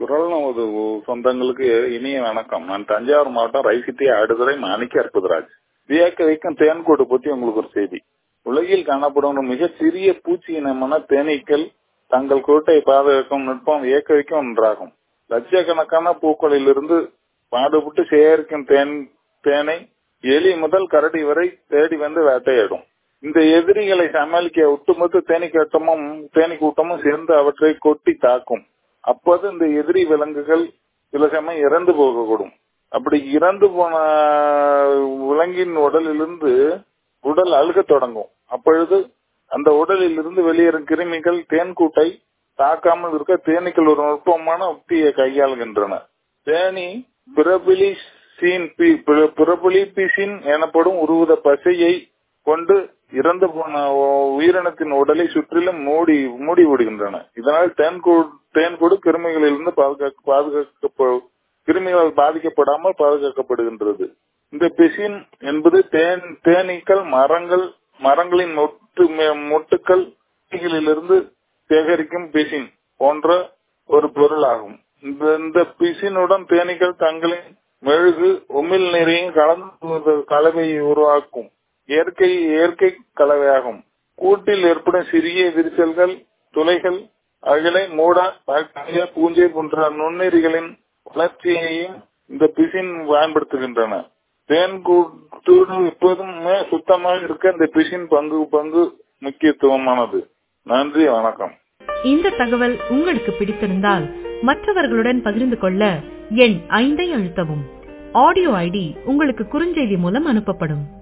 குரல் நமது சொந்தங்களுக்கு இனிய வணக்கம் நான் தஞ்சாவூர் மாவட்டம் ரைசிட்டி ஆடுதுறை மாணிக்க அற்புதராஜ் வியக்க வைக்கும் தேன்கூடு பத்தி உங்களுக்கு ஒரு செய்தி உலகில் காணப்படும் மிக சிறிய பூச்சி இனமான தேனீக்கள் தங்கள் கூட்டை பாதுகாக்கும் நுட்பம் வியக்க வைக்கும் ஒன்றாகும் லட்சக்கணக்கான பூக்களில் இருந்து பாடுபட்டு சேகரிக்கும் தேன் தேனை எலி முதல் கரடி வரை தேடி வந்து வேட்டையாடும் இந்த எதிரிகளை சமாளிக்க ஒட்டுமொத்த தேனி கூட்டமும் தேனி கூட்டமும் சேர்ந்து அவற்றை கொட்டி தாக்கும் அப்போது இந்த எதிரி விலங்குகள் சில சமயம் இறந்து போகக்கூடும் அப்படி இறந்து போன விலங்கின் உடலிலிருந்து உடல் அழுக தொடங்கும் அப்பொழுது அந்த உடலில் இருந்து வெளியேறும் கிருமிகள் தேன்கூட்டை தாக்காமல் இருக்க தேனீக்கள் ஒரு நுட்பமான உத்தியை கையாளுகின்றன தேனி பிரபிலிசின் பிரபிலிபிசின் எனப்படும் ஒருவித பசையை கொண்டு இறந்து போன உயிரினத்தின் உடலை சுற்றிலும் மூடி மூடி விடுகின்றன இதனால் தேன்கூடு தேன்கூடு கிருமிகளிலிருந்து பாதுகாக்க கிருமிகள் பாதிக்கப்படாமல் பாதுகாக்கப்படுகின்றது இந்த பிசின் என்பது தேன் தேனீக்கள் மரங்கள் மரங்களின் மொட்டு மொட்டுக்கள் இருந்து சேகரிக்கும் பிசின் போன்ற ஒரு பொருளாகும் இந்த பிசினுடன் தேனீக்கள் தங்களின் மெழுகு உமிழ் நீரையும் கலந்து கலவையை உருவாக்கும் இயற்கை இயற்கை கலவையாகும் கூட்டில் ஏற்படும் சிறிய விரிசல்கள் துளைகள் அகிலை மூட பாக்டீரியா பூஞ்சை போன்ற நுண்ணுயிரிகளின் வளர்ச்சியையும் இந்த பிசின் பயன்படுத்துகின்றன தேன் கூடு எப்போதுமே சுத்தமாக இருக்க இந்த பிசின் பங்கு பங்கு முக்கியத்துவமானது நன்றி வணக்கம் இந்த தகவல் உங்களுக்கு பிடித்திருந்தால் மற்றவர்களுடன் பகிர்ந்து கொள்ள எண் ஐந்தை அழுத்தவும் ஆடியோ ஐடி உங்களுக்கு குறுஞ்செய்தி மூலம் அனுப்பப்படும்